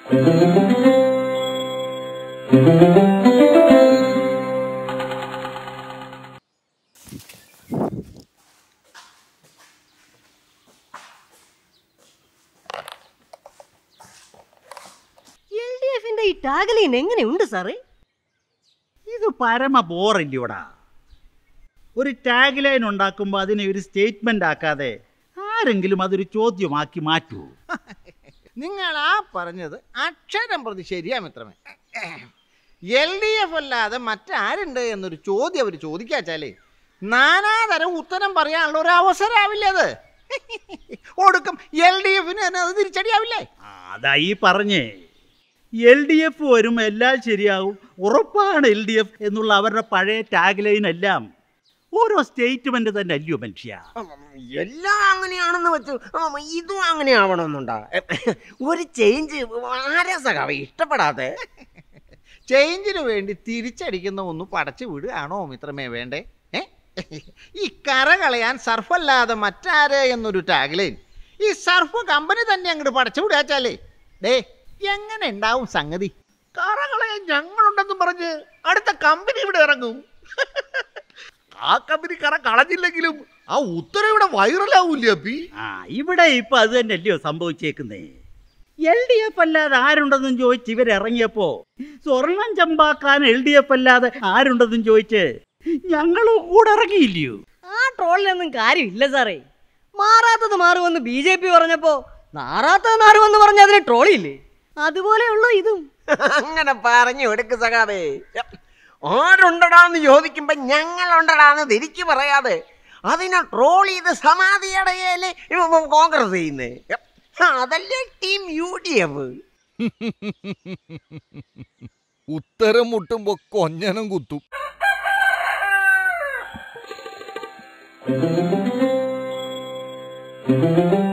L D എഫിന്റെ ഈ ടാഗലൈൻ എങ്ങനെയുണ്ട് സാറേ ഇത് പരമ ബോറില്ലയോടാ ഒരു ടാഗ് ലൈൻ ഉണ്ടാക്കുമ്പോൾ അതിനെ ഒരു സ്റ്റേറ്റ്മെന്റ് ആക്കാതെ ആരെങ്കിലും അതൊരു ചോദ്യമാക്കി മാറ്റൂ നിങ്ങൾ ആ പറഞ്ഞത് അക്ഷരം പ്രതി ശരിയാ മിത്രമേ എൽ ഡി എഫ് അല്ലാതെ മറ്റാരുണ്ട് എന്നൊരു ചോദ്യം അവർ ചോദിക്കാച്ചാലേ നാനാതരം ഉത്തരം പറയാനുള്ള ഒരു അവസരമാവില്ലേ അത് ഒടുക്കം എൽ ഡി എഫിന് തന്നെ അത് തിരിച്ചടിയാവില്ലേ ആ, അതാ ഈ പറഞ്ഞേ എൽ ഡി എഫ് വരും എല്ലാം ശരിയാവും ഉറപ്പാണ് എൽ ഡി എഫ് എന്നുള്ള അവരുടെ പഴയ ടാഗ് ലൈൻ എല്ലാം ഓരോ സ്റ്റേറ്റ്മെന്റ് തന്നെ അല്ലയോ മനുഷ്യ എല്ലാം അങ്ങനെയാണെന്ന് വെച്ച് ഉം, ഇതും അങ്ങനെ ആവണമെന്നുണ്ടാ ഒരു ചേഞ്ച് ആരാ സഖാവ ഇഷ്ടപ്പെടാതെ ചേഞ്ചിന് വേണ്ടി തിരിച്ചടിക്കുന്ന ഒന്ന് പടച്ചു വിടുകയാണോ മിത്രമേ വേണ്ടേ ഏ ഈ കറ കളയാൻ സർഫല്ലാതെ മറ്റാര് എന്നൊരു ടാഗ്ലൈൻ ഈ സർഫ് കമ്പനി തന്നെ അങ്ങോട്ട് പടച്ചു വിടാച്ചാലേ ഡേ എങ്ങനെ ഉണ്ടാവും സംഗതി കറകളെ ഞങ്ങളുണ്ടെന്നും പറഞ്ഞ് അടുത്ത കമ്പനി ഇവിടെ ഇറങ്ങും ആ കമ്പനി കറ കളഞ്ഞില്ലെങ്കിലും ആ ഉത്തരം ഇവിടെ വൈറലാവൂല്ലേ അപ്പി ആ ഇവിടെ ഇപ്പൊ അത് തന്നെ അല്ലയോ സംഭവിച്ചേക്കുന്നേ എൽ ഡി എഫ് അല്ലാതെ ആരുണ്ടെന്നും ചോദിച്ച് ഇവരിറങ്ങിയപ്പോ സ്വർണം ചമ്പാക്കാൻ എൽ ഡി എഫ് അല്ലാതെ ആരുണ്ടെന്നും ചോദിച്ച് ഞങ്ങളും കൂടെ ഇറങ്ങിയില്ലയോ ആ ട്രോളിലൊന്നും കാര്യമില്ല സാറേ മാറാത്തത് മാറുമെന്ന് ബി ജെ പി പറഞ്ഞപ്പോ നാറാത്തത് നാറുമെന്ന് പറഞ്ഞ അതിനെ ട്രോളിയില്ലേ അതുപോലെയുള്ളൂ ഇതും അങ്ങനെ പറഞ്ഞു എടുക്ക് സഖാവേ ആരുണ്ടടാന്ന് ചോദിക്കുമ്പോ ഞങ്ങളുണ്ടടാന്ന് തിരിച്ചു പറയാതെ അതിനെ ട്രോൾ ചെയ്ത് സമാധിയടയല്ലേ കോൺഗ്രസ് ചെയ്യുന്നേ അതല്ലേ ടീം യു ഡി എഫ് ഉത്തരം മുട്ടുമ്പോ കൊഞ്ഞനം കുത്തും ആ